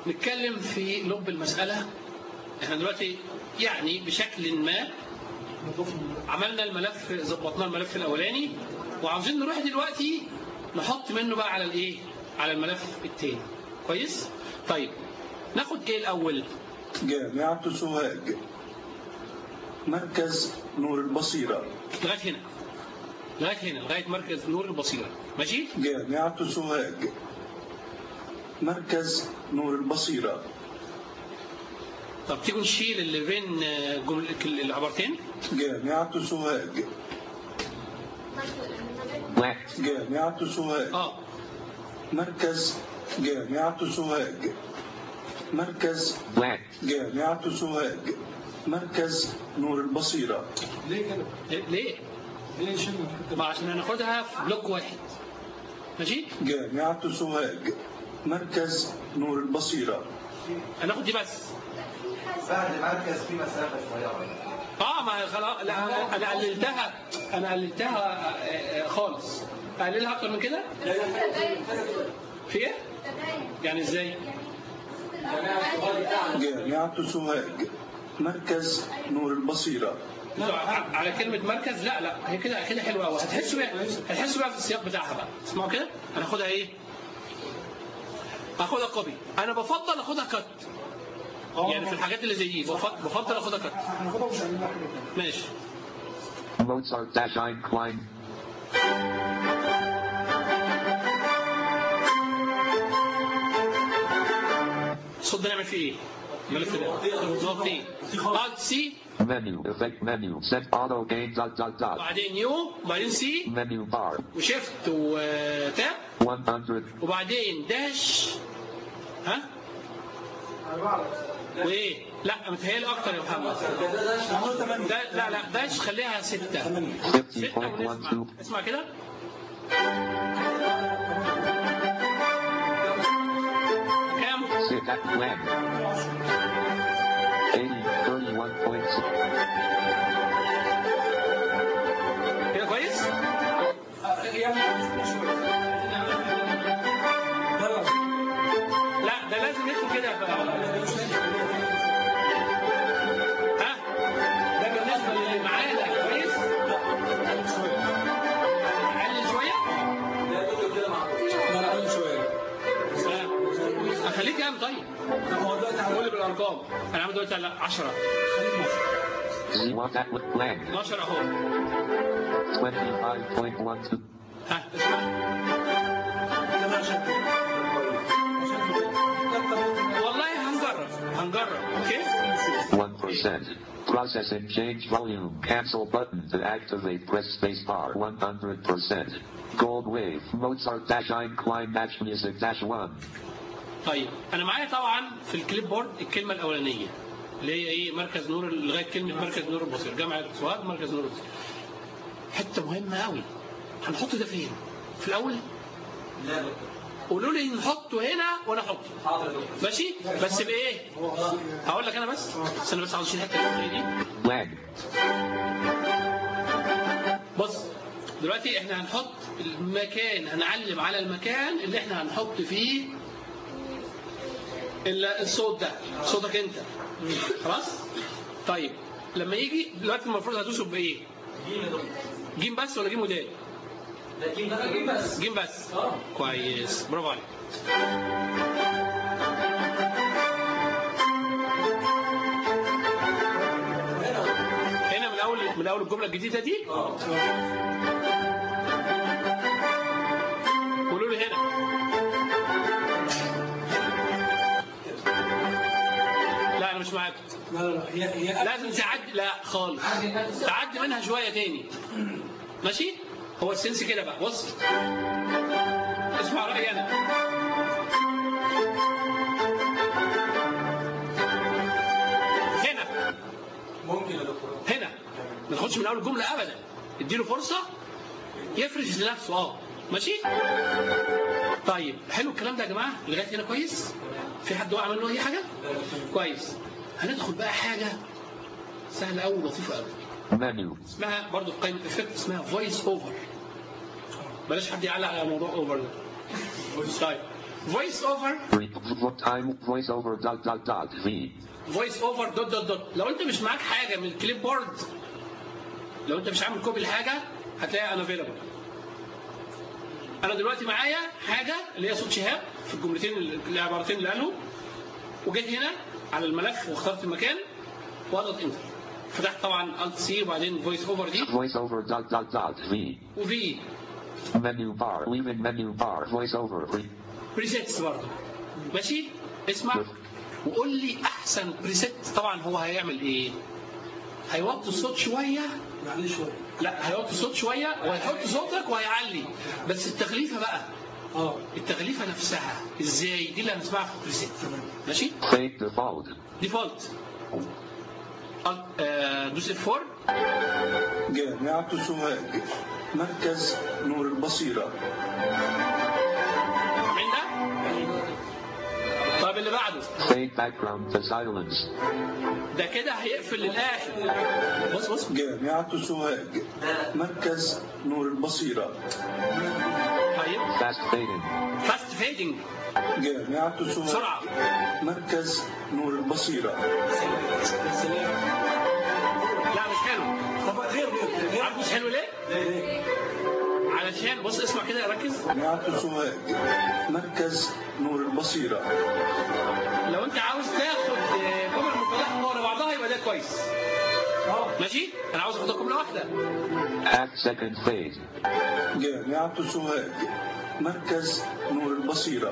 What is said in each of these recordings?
نتكلم في لب المسألة احنا دلوقتي يعني بشكل ما عملنا الملف ظبطنا الملف الاولاني وعاوزين نروح دلوقتي نحط منه بقى على الايه على الملف التاني كويس طيب ناخد ايه الاول جامعة سوهاج مركز نور البصيرة لغايه هنا لغايه هنا لغايه مركز نور البصيره ماشي جامعة سوهاج مركز نور البصيرة طب تيجوا نشيل اللي بين آه، جمل العبارتين جامعة سوهاج Black. جامعة سوهاج اه مركز جامعة سوهاج مركز Black. جامعة سوهاج مركز نور البصيرة ليه كده؟ ليه- ليه ليه شلنا الحته ما عشان هناخدها في بلوك واحد ماشي جامعة سوهاج مركز نور البصيرة هناخد دي بس بعد مركز في مسافة شوية اه ما خلاص لا انا أنا قللتها انا قللتها آه، آه، خالص اقللها اكتر من كده في ايه يعني ازاي جامعة سوهاج مركز نور البصيرة لا، ع- على كلمة مركز لا لا هي كده كده حلوة قوي هتحسوا بيها هتحسوا بيها في السياق بتاعها بقى اسمعوا كده هناخدها ايه؟ هاخدها كوبي انا بفضل اخدها كت يعني في الحاجات اللي زي دي بفضل, بفضل اخدها كت هناخدها مش هنعملها كده تاني. ماشي Mozart dash ein Klein. الصوت ده نعمل فيه ايه؟ الملف ده نقف فيه الت سي Menu. Effect menu. Set auto gain dot dot dot. وبعدين نيو وبعدين سي Menu bar. وشيفت وتاب 100. وبعدين داش ها وايه لا متهيألي اكتر يا محمد ده لا لا داش خليها ستة ستة ونسمع 50.12. اسمع كده كام؟ Sit at plan. 80. 31.6. كده كويس؟ لا ده لازم يدخل كده بقى. ها؟ ده بالنسبة للي معانا كويس؟ قلل شوية؟ لا لا قلل شويه ها؟ اخليك كام طيب؟ هو دلوقتي قول على لي بالارقام انا عامل دلوقتي على 10 Z1 at plan. 12 اهو 25.12. ها اسمع كده عشان والله هنجرب هنجرب اوكي 1%. Processing change volume. Cancel button to activate. Press spacebar. 100%. Gold wave. Mozart dash ein Klein match music dash 1. طيب انا معايا طبعا في الكليب بورد الكلمه الاولانيه اللي هي ايه مركز نور لغايه كلمه مركز نور البصير جامعه سوهاج مركز نور البصير حته مهمه قوي هنحط ده فين في الاول لا دكتور قولوا لي نحطه هنا وانا احطه حاضر دكتور ماشي بس بايه هقول لك انا بس بس انا بس عاوز اشيل الحته الاولانيه دي Lag. بص دلوقتي احنا هنحط المكان هنعلم على المكان اللي احنا هنحط فيه ال- الصوت ده صوتك انت خلاص طيب لما يجي دلوقتي المفروض هتوصف بايه جيم يا دكتور جيم بس ولا جيم ودال ده جيم ده جيم بس جيم بس اه كويس برافو عليك هنا من اول من اول الجمله الجديده دي اه قولوا لي هنا لا انا مش معاك لا لا لا هي هي لازم تعدي لا خالص تعدي منها شويه تاني ماشي هو السنس كده بقى بص اسمع رايي انا هنا ممكن يا دكتور هنا ما تاخدش من اول الجمله ابدا اديله فرصه يفرش لنفسه اه ماشي طيب حلو الكلام ده يا جماعه لغايه هنا كويس في حد وقع منه اي حاجه كويس هندخل بقى حاجه سهله قوي ولطيفه قوي Menu. اسمها برضو في قائمه افكت اسمها فويس اوفر بلاش حد يعلق على موضوع اوفر ده طيب فويس اوفر Re- time voice over dot dot dot V. فويس اوفر دوت دوت دوت لو انت مش معاك حاجه من الكليب بورد لو انت مش عامل كوبي لحاجه هتلاقيها انافيلبل انا دلوقتي معايا حاجه اللي هي صوت شهاب في الجملتين العبارتين اللي قالهم وجيت هنا على الملف واخترت المكان واضغط انتر فتحت طبعا الت سي وبعدين فويس اوفر دي Voice over dot dot dot V. وفي Menu bar. Leaving menu bar. Voice over. Pre- بريسيتس برضه ماشي اسمع وقول لي احسن بريسيت طبعا هو هيعمل ايه هيوطي الصوت شويه معلش شويه لا هيوطي الصوت شويه وهيحط صوتك وهيعلي بس التغليفه بقى اه التغليفه نفسها ازاي دي اللي هنسمعها في البريسيت ماشي Fade default. ديفولت آه، دوس اف 4 جامعة سوهاج مركز نور البصيرة من ده طيب اللي بعده Fade background to silence. ده كده هيقفل للاخر بص بص جامعة سوهاج مركز نور البصيرة طيب Fast fading. فاست فيدنج جامعة سوهاج بسرعه مركز نور البصيرة لا مش حلو طب غير غير غير عارف مش حلو ليه؟ ليه؟ علشان بص اسمع كده ركز جامعة سوهاج مركز نور البصيرة لو انت عاوز تاخد آه، جمل متلاحقه ورا بعضها يبقى ده كويس اه ماشي انا عاوز اخد جمله واحده Half second fade. جامعة سوهاج مركز نور البصيرة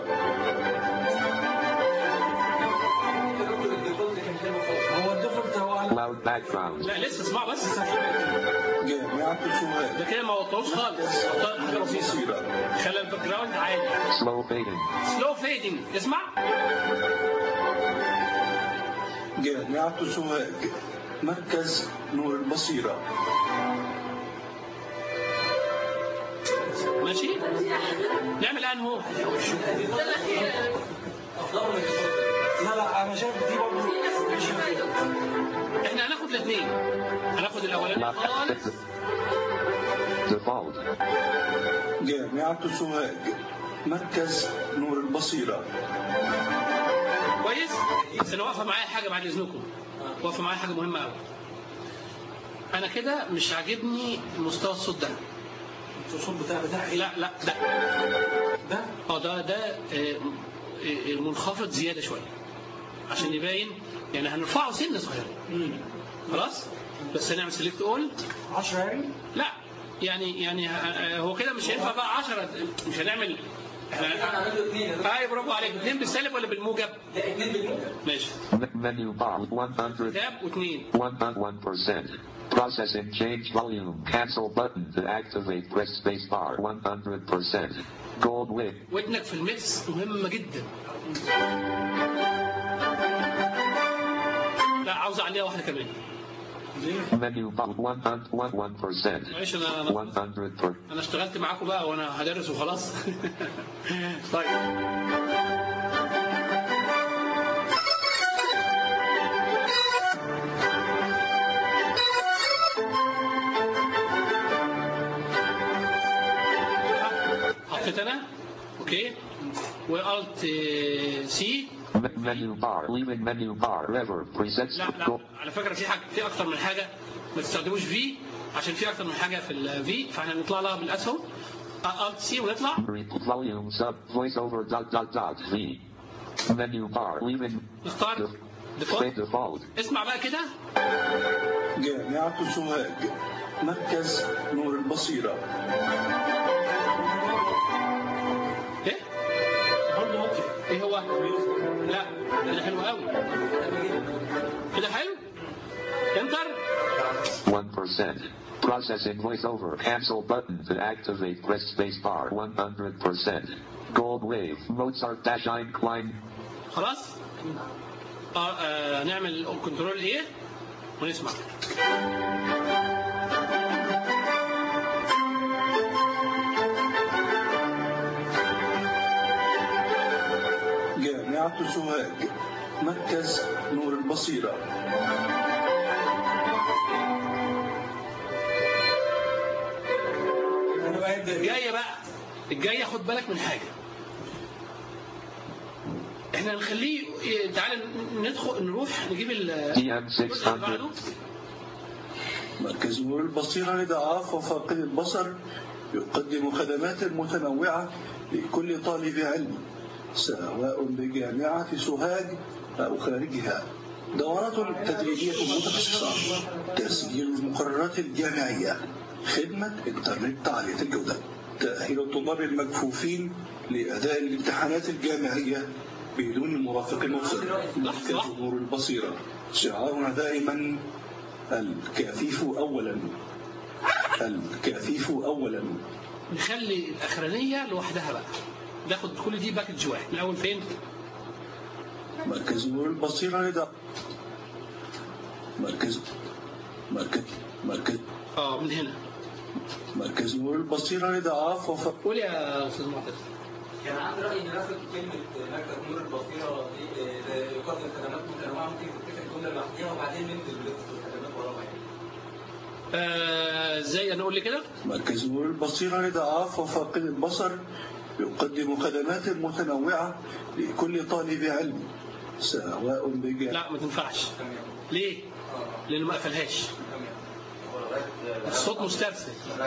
هو الديفولت هو على Loud background. لا لسه اسمع بس جامعة سوهاج ده كده ما وطوش خالص وطأ حاجه بسيطه البصيرة خلى الباك جراوند عادي Slow fading. سلو فيدنج اسمع جامعة سوهاج مركز نور البصيرة ماشي نعمل انهو لا لا انا شايف دي برضه احنا هناخد الاثنين هناخد الاولاني Left خالص default. جامعة سوهاج مركز نور البصيرة كويس بس انا واقفه معايا حاجه بعد اذنكم واقفه معايا حاجه مهمه قوي انا كده مش عاجبني مستوى الصوت ده الصوت بتاع بتاع ايه لا لا ده ده اه ده ده آه، آه، منخفض زياده شويه عشان يبين يعني هنرفعه سنه صغيره خلاص بس هنعمل سيلكت اول 10 يعني لا يعني يعني ه- هو كده مش هينفع بقى 10 مش هنعمل احنا ايوه برافو عليك اثنين بالسالب ولا بالموجب؟ ماشي M- menu bar. 100. كتاب واثنين 101%. Processing change volume. Cancel button to activate. Press space bar. 100%. Gold wig. ودنك في الميكس مهمه جدا لا عاوز عليها واحده كمان Menu bar. 101%. معلش انا انا 100%. انا اشتغلت معاكم بقى وانا هدرس وخلاص طيب حطيت انا اوكي والت سي M- menu bar. Leaving menu bar. Lever. Presets. لا لا Go- على فكره في حاجه في اكتر من حاجه ما تستخدموش في عشان في اكتر من حاجه في الفي فاحنا نطلع لها بالاسهم الت سي ونطلع Re- volume sub. Voiceover dot dot dot V. Menu bar. Leaving. نختار Fade ديفولت default. اسمع بقى كده جامعة سوهاج مركز نور البصيرة ايه برضه اوكي ايه هو لا كده حلو قوي كده حلو انتر 1%. Processing voiceover. Cancel button to activate. Press space bar. 100%. Gold wave. Mozart dash Klein. خلاص آه آه نعمل كنترول ايه ونسمع جامعة سوهاج مركز نور البصيرة انا بقى يبدا ايه الجايه بقى الجايه خد بالك من حاجه احنا هنخليه إيه، تعالى ندخل نروح نجيب ال DM الجزء اللي بعده 600. مركز نور البصيرة لضعاف وفاقد البصر يقدم خدمات متنوعة لكل طالب علم سواء بجامعة سوهاج أو خارجها دورات تدريبية متخصصة تسجيل المقررات الجامعية خدمة إنترنت عالية الجودة تأهيل الطلاب المكفوفين لأداء الامتحانات الجامعية بدون مرافق مبصر مركز نور البصيرة شعارنا دائما الكفيف أولا الكفيف أولا نخلي الاخرانيه لوحدها بقى ناخد كل دي باكج واحد من اول فين؟ مركز نور البصيرة لدى مركز مركز مركز اه من هنا مركز نور البصيرة لضعاف وفاقد قول يا استاذ معتز كان عندي رأي إن نفس كلمة مركز نور البصيرة دي آه، يقدم خدمات متنوعة ممكن تتكتب جملة لوحديها وبعدين ننزل بلست الخدمات وراها يعني. آه، ازاي انا اقول لي كده؟ مركز نور البصيرة لضعاف وفاقد البصر يقدم خدمات متنوعة لكل طالب علم سواء بجامعة لا ما تنفعش تمام ليه؟ اه لانه ما قفلهاش تمام الصوت مسترسل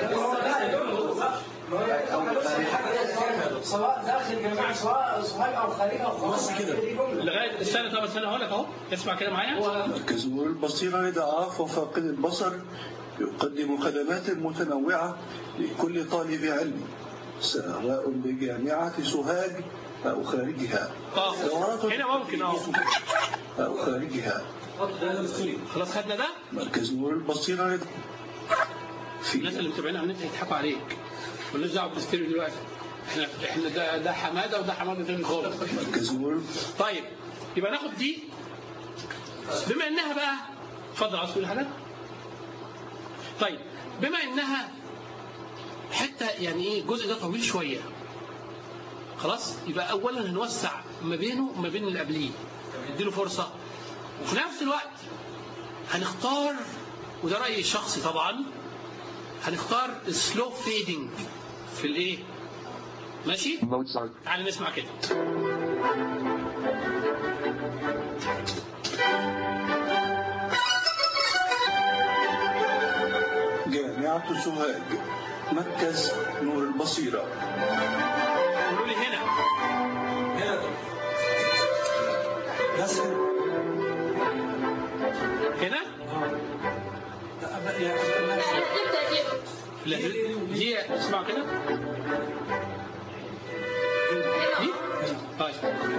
سواء داخل جامعة سواء سواء او خارجها وخلاص كده لغايه استنى طب استنى هقول لك اهو اسمع كده معايا مركز نور البصيرة لضعاف وفاقد البصر يقدم خدمات متنوعة لكل طالب علم سواء بجامعة سوهاج أو خارجها اه دورات هنا ممكن اه أو خارجها خلاص خدنا ده مركز نور البصيرة لد... الناس في اللي متابعين على النت هيضحكوا عليك مالناش دعوه بالاستيريو دلوقتي احنا احنا ده ده حماده وده حماده تاني خالص مركز نور طيب يبقى ناخد دي بما انها بقى اتفضل عاوز تقول حاجه؟ طيب بما انها حته يعني ايه الجزء ده طويل شويه خلاص يبقى اولا هنوسع ما بينه وما بين اللي قبليه نديله فرصه وفي نفس الوقت هنختار وده رايي الشخصي طبعا هنختار سلو فيدنج في الايه ماشي Mozart. تعال نسمع كده جامعة سوهاج مركز نور البصيرة قولوا لي هنا هنا طب بس هنا لا دي اسمعوا كده دي طيب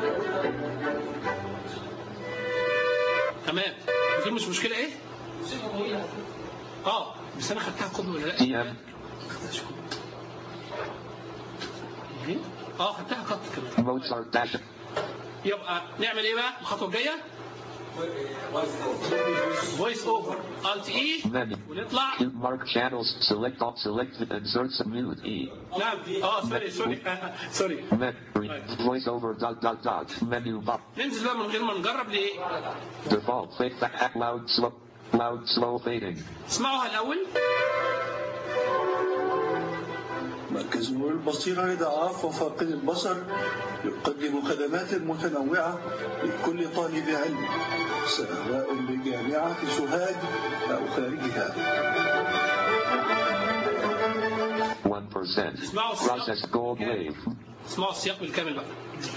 تمام دي مش مشكله ايه اه بس انا خدتها كوبي ولا لا DM. إيه؟ اه خدتها خط كمان Mozart dash. يبقى نعمل ايه بقى الخطوه الجايه فويس اوفر الت اي Menu. ونطلع Mark channels. Select all selected. Insert some mute. E. نعم اه سوري سوري سوري Met. Voice over dot dot dot. Menu bar. ننزل بقى من غير ما نجرب ليه Default. Fake back. Loud slow. Loud slow fading. اسمعوها الاول مركز نور البصيرة لضعاف وفاقد البصر يقدم خدمات متنوعة لكل طالب علم سواء بجامعة سوهاج أو خارجها 1%. اسمعوا السياق Process gold wave. اسمعوا السياق بالكامل بقى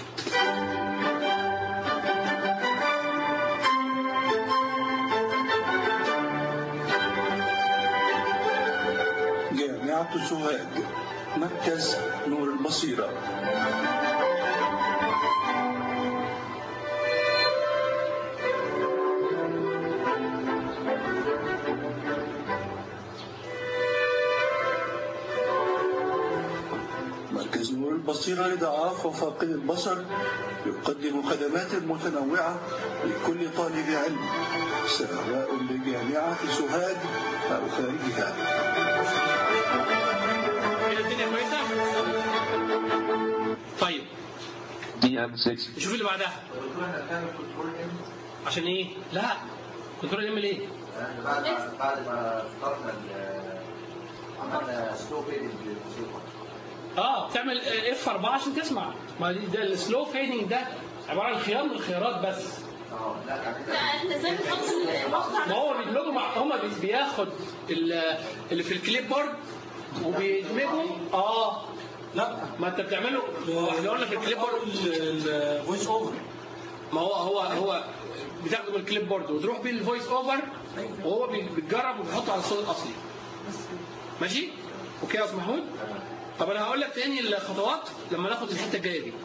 جامعة سوهاج مركز نور البصيرة مركز نور البصيرة لضعاف وفاقد البصر يقدم خدمات متنوعة لكل طالب علم سواء بجامعة سوهاج أو خارجها كده الدنيا كويسه طيب DM 6. نشوف اللي بعدها عشان ايه لا كنترول ام ليه بعد ما بعد ما اخترنا ال- عملنا سلو فيدنج للموسيقى اه بتعمل اف 4 عشان تسمع ما دي- ده السلو فيدنج ده عباره عن خيار من الخيارات بس اه لا يعني لا انت ازاي بتحط المقطع ما هو بيدمجوا مع هم بي- بياخد ال- اللي في الكليب بورد وبيدمجوا اه لا ما انت بتعمله احنا قلنا في الكليب بورد الفويس اوفر ما هو هو هو بتاخده من الكليب بورد وتروح بيه الفويس اوفر وهو بي- بيتجرب وبيحطه على الصوت الاصلي ماشي اوكي يا استاذ محمود طب انا هقول لك تاني الخطوات لما ناخد الحته الجايه دي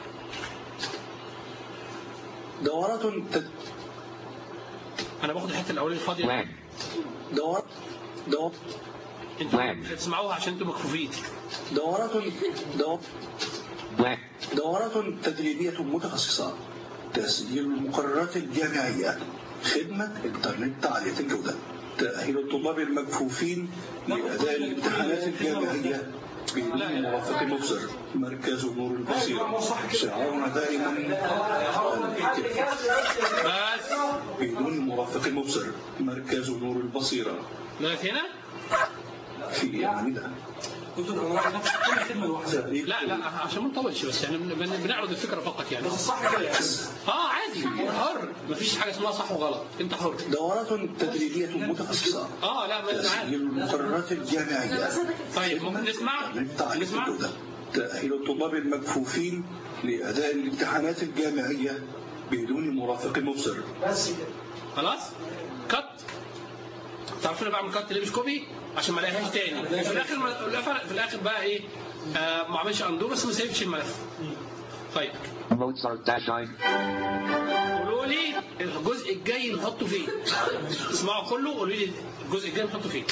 دورات تد... انا باخد الحته الاولانيه الفاضيه Lang. دور... دور... انتوا Lang. مش هتسمعوها عشان انتوا مكفوفين دورات دور... Lang. دورات تدريبية متخصصة تسجيل المقررات الجامعية خدمة إنترنت عالية الجودة تأهيل الطلاب المكفوفين لأداء الامتحانات الجامعية بدون مرافق مبصر مركز نور البصيرة شعارنا دائما الاتفاق بس بدون مرافق مبصر مركز نور البصيرة لغايه هنا في أعمدة دكتور انا رايح نفس كل خدمه لوحدها تاريخ لا لا عشان ما نطولش بس يعني بن- بنعرض الفكره فقط يعني بس صح كده يعني اه عادي حر مفيش حاجه اسمها صح وغلط انت حر دورات تدريبية متخصصة اه لا ما انا عارف تسجيل المقررات الجامعية طيب ممكن نسمع تعليق نسمع الجودة تأهيل الطلاب المكفوفين لأداء الامتحانات الجامعية بدون مرافق مبصر بس كده خلاص كت تعرفون انا بعمل كت ليه مش كوبي عشان ما الاقيهاش تاني في الاخر ما- في الاخر بقى ايه آه ما عملش اندو بس ما سيبش الملف طيب Mozart dash I. قولوا لي الجزء الجاي نحطه فين اسمعوا كله قولوا لي الجزء الجاي نحطه فين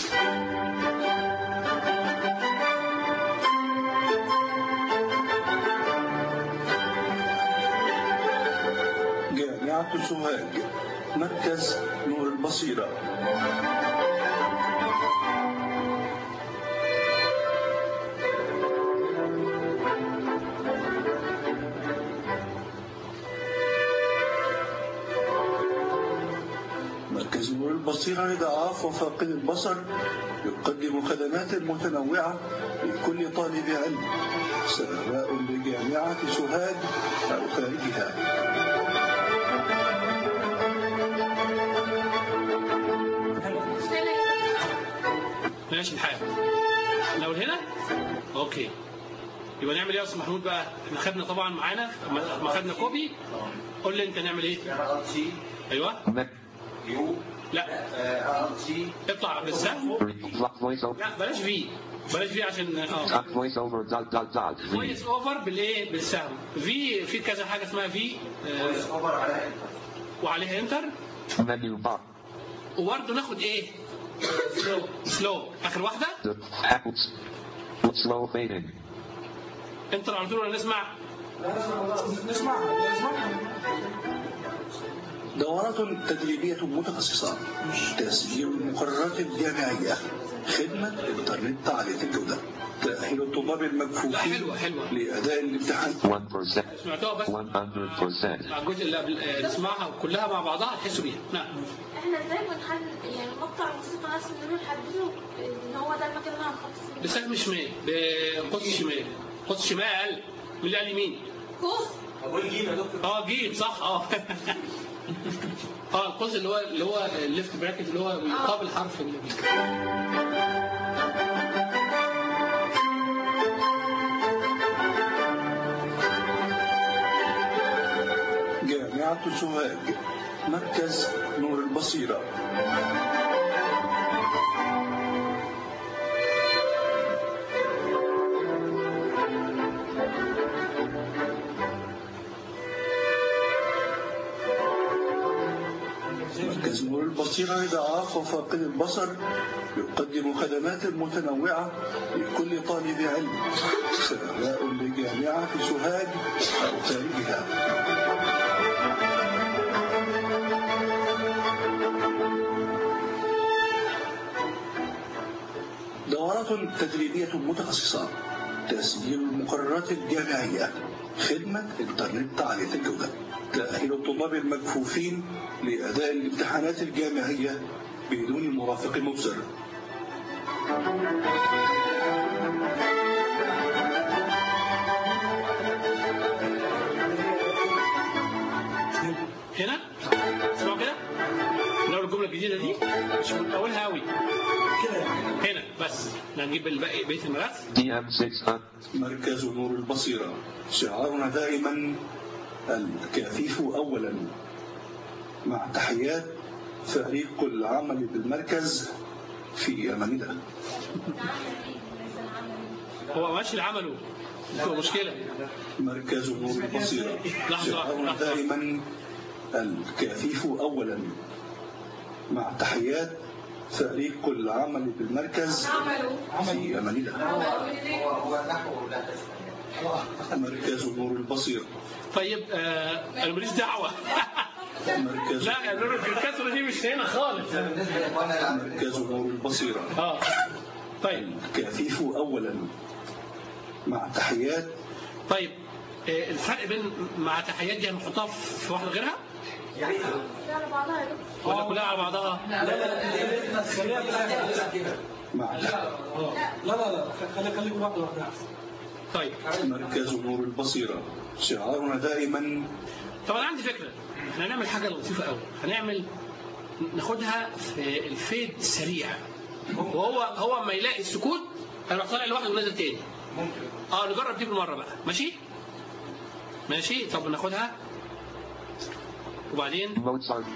جامعة سوهاج مركز نور البصيرة مركز نور البصيرة لضعاف وفاقد البصر يقدم خدمات متنوعة لكل طالب علم سواء بجامعة سوهاج أو خارجها ماشي الحال لو هنا اوكي يبقى نعمل ايه يا استاذ محمود بقى احنا خدنا طبعا معانا ما ما خدنا كوبي قول لي انت نعمل ايه يعني الت سي ايوه يو لا الت سي اطلع بالسهم Voice over. لا بلاش في بلاش في عشان اه Voice over dot dot dot. V. فويس اوفر بالايه بالسهم في في كذا حاجه اسمها في فويس آه اوفر على انتر وعليها انتر Menu bar. وبرده ناخد ايه سلو سلو اخر واحده The apples. Slow fading. انتر على طول ولا نسمع نسمعها نسمعها دورات تدريبية متخصصة تسجيل المقررات الجامعية خدمة إنترنت عالية الجودة تأهيل الطلاب لا المكفوفين حلوه حلوه لأداء الامتحان 1%. سمعتوها بس 100%. مع الجزء اللي قبل آه، نسمعها كلها مع بعضها هتحسوا بيها نعم احنا ازاي بنحدد يعني مقطع الموسيقى نفسه اللي نحدده ان هو ده المكان اللي هنحط فيه بسهم شمال بقوس شمال قوس شمال من اللي قال يمين كوس اقول جيم يا دكتور اه جيب صح اه اه القوس اللي هو اللي هو الليفت براكت اللي هو يقابل حرف ال- جامعة سوهاج مركز نور البصيرة مركز نور البصيرة لضعاف وفاقد البصر يقدم خدمات متنوعة لكل طالب علم سواء بجامعة سوهاج أو خارجها دورات تدريبية متخصصة تسجيل المقررات الجامعية خدمة إنترنت عالية الجودة تأهيل الطلاب المكفوفين لأداء الامتحانات الجامعية بدون مرافق مبصر هنا اسمعوا كده من اول الجمله الجديده دي مش من اولها قوي كده هنا بس هنجيب الباقي بقيه الملف DM 600. مركز نور البصيرة شعارنا دائما الكفيف أولا مع تحيات فريق العمل بالمركز في أمان الله العمل ايه ليس العمل هو ماشي اللي عمله هو مشكله مركز نور البصيرة لحظة، شعارنا لحظة. دائما الكفيف أولا مع تحيات فريق العمل بالمركز في أمان الله هو هو النحو لا تسمع مركز نور البصيرة طيب آه انا ماليش دعوه مركز لا النور الكسره دي مش هنا خالص بالنسبه لاخواننا لا مركز نور البصيرة اه طيب الكفيف أولا مع تحيات طيب آه الفرق بين مع تحيات دي هنحطها في واحده غيرها لا على بعضها يا دكتور ولا كلها على بعضها لا لا لا خليها بالآخر. مع لا لا لا خليها خليكم واحده واحده احسن طيب مركز نور البصيرة شعارنا دائما طب انا عندي فكره احنا هنعمل حاجه لطيفه قوي هنعمل ناخدها في الفيد سريع وهو هو اما يلاقي السكوت هيروح طالع لوحده ونازل تاني ممكن اه نجرب دي بالمره بقى ماشي ماشي طب ناخدها وبعدين Mozart.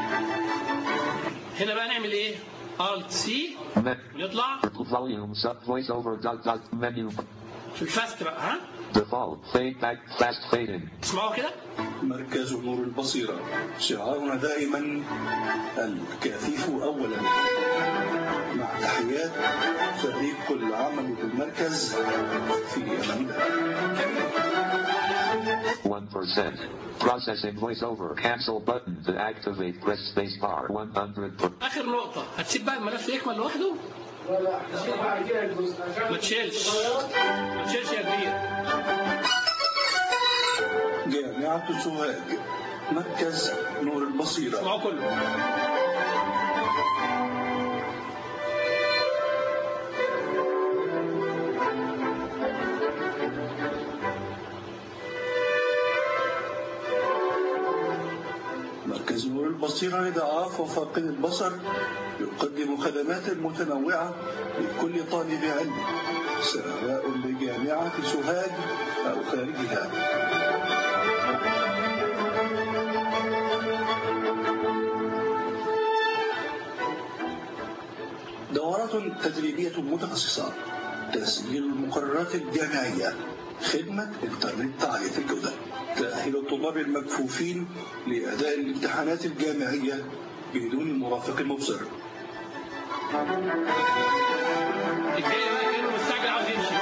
هنا بقى نعمل ايه الت سي Me- ونطلع volume sub voiceover dot dot menu. في الفاست بقى ها Default. Fade back. Fast fading. اسمعوا كده مركز نور البصيرة شعارنا دائما الكفيف أولا مع تحيات فريق العمل بالمركز في أمان الله 1%. Processing voiceover. Cancel button to activate. Press spacebar. 100. Per- اخر نقطه هتسيب بقى الملف يكمل لوحده لا لا هشيل بعد كده الجزء عشان ما تشيلش ما تشيلش يا كبير جامعة سوهاج مركز نور البصيرة اسمعوا كله مركز نور البصيرة لضعاف وفاقد البصر يقدم خدمات متنوعة لكل طالب علم سواء بجامعة سوهاج أو خارجها دورات تدريبية متخصصة تسجيل المقررات الجامعية خدمة إنترنت عالية الجودة تأهيل الطلاب المكفوفين لأداء الامتحانات الجامعية بدون مرافق مبصر الجاي بقى كانه مستعجل عاوز يمشي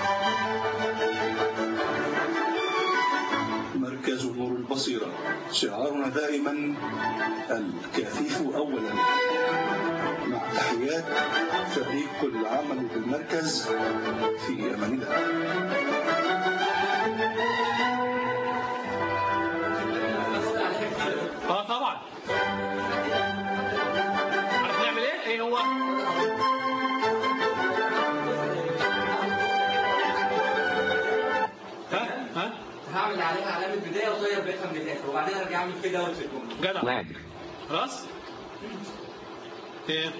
مركز نور البصيرة شعارنا دائما الكفيف أولا مع تحيات فريق العمل بالمركز في أمان الله اه طبعا عارف نعمل ايه؟ ايه هو؟ ها ها هعمل عليها علامه بدايه وطير بقيتها من الاخر وبعدين ارجع اعمل كده اوت في الجمله جدع Lag. خلاص؟ ايه؟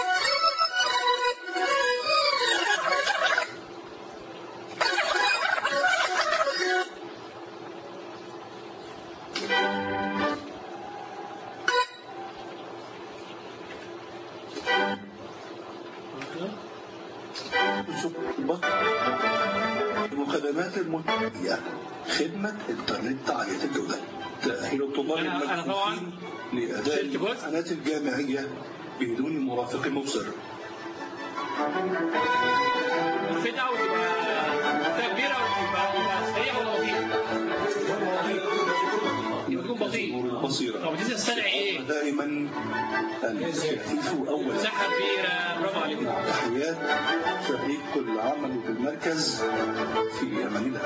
المخدمات المتنوعة خدمة إنترنت عالية الجودة تأهيل الطلاب أنا- أنا طبعاً المكفوفين لأداء شلت جزء. الامتحانات الجامعية بدون مرافق مبصر الفيد اوت يبقى كبيره ويبقى يبقى سريع ولا بطيء؟ يكون بطيء نور البصيرة طب دي تستدعي ايه؟ دائما الكفيف أولا مساحه كبيره برافو عليكم مع تحيات فريق العمل بالمركز في أمان الله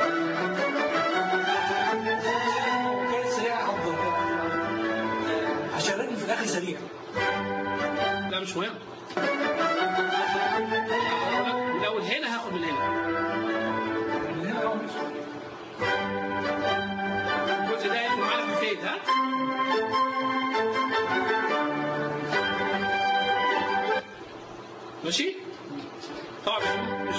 كانت سريعه افضل عشان الرجل في الاخر سريع لا مش مهم من اول هنا هاخد من هنا من هنا أهو. الجزء ده يدخل معانا في الفيد ها ماشي طبعا مش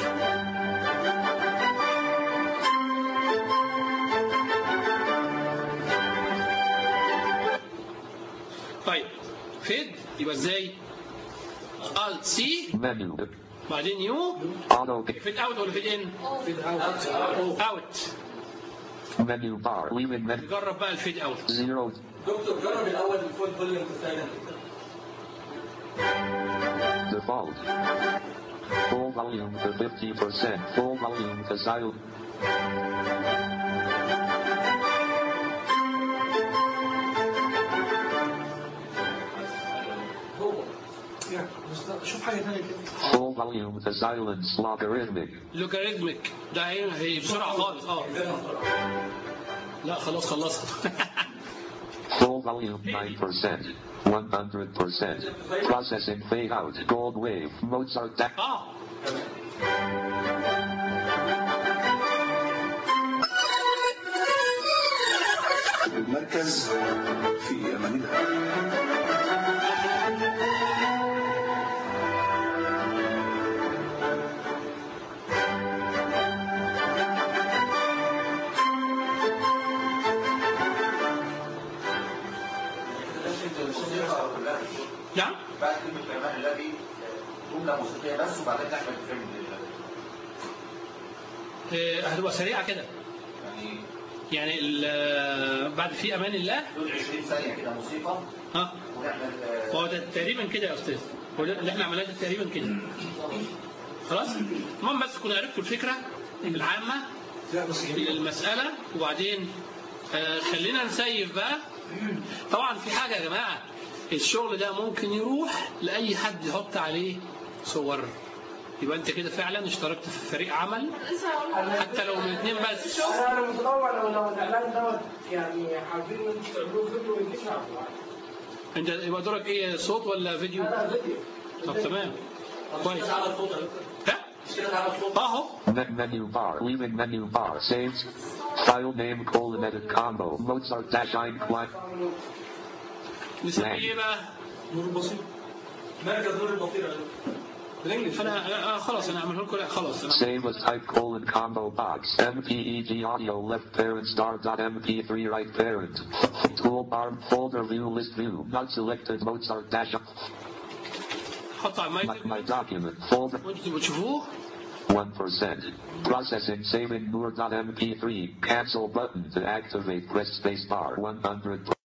طيب فيد يبقى ازاي؟ الت سي Menu. بعدين يو Auto. فيد اوت ولا فيد ان؟ اوت Menu bar. Leaving menu. نجرب بقى الفيد اوت Zero. دكتور جرب الاول الفول فوليوم سايلنت Default. Full volume to 50%. Full volume to silent. يعني بس شوف حاجه ثانيه كده Full volume to silence. Logarithmic. لوغاريتميك ده هي هي بسرعه خالص اه لا خلاص خلصت Full volume 9%. 100%. Processing fade out. Gold wave. Mozart. Da- اه المركز في أمان الله الموسيقى كلها نعم بعد كلمة كمان الذي جملة موسيقية بس وبعدين نعمل فيلم لله. آه، هتبقى سريعه كده يعني يعني ال- بعد في امان الله دول 20 ثانية كده موسيقى ها ونعمل آه، هو ده تقريبا كده يا استاذ هو ده اللي احنا عملناه ده تقريبا كده خلاص المهم بس كنا عرفتوا الفكره العامه لا بس جميل للمساله وبعدين آه، خلينا نسيف بقى طبعا في حاجه يا جماعه الشغل ده ممكن يروح لاي حد يحط عليه صور يبقى انت كده فعلا اشتركت في فريق عمل لسه هقول لك. حتى لو من اتنين بس انا انا متطوع لو لو الاعلان دوت يعني حابين ان انتوا تعملوه فيديو ينتشر انت يبقى دورك ايه صوت ولا فيديو؟ انا فيديو طب تمام كويس على صوت يا دكتور ها مش كده على صوت اهو Me- menu bar. Leaving menu bar. Saved. File name colon edit combo. Mozart dash ein klein. نسميه ايه بقى؟ نور بسيط مركز نور البصيره يا دكتور بالانجلش انا أنا- آه خلاص انا هعمله لكم لا خلاص انا Save as type colon combo box. MPEG audio left parent star dot MP3 right parent. Toolbar folder view list view. Not selected Mozart dash. حط على My, المايك my document folder. وانتوا تبقوا تشوفوه 1%. Processing saving Noor.mp3. Cancel button to activate. Press spacebar. 100%.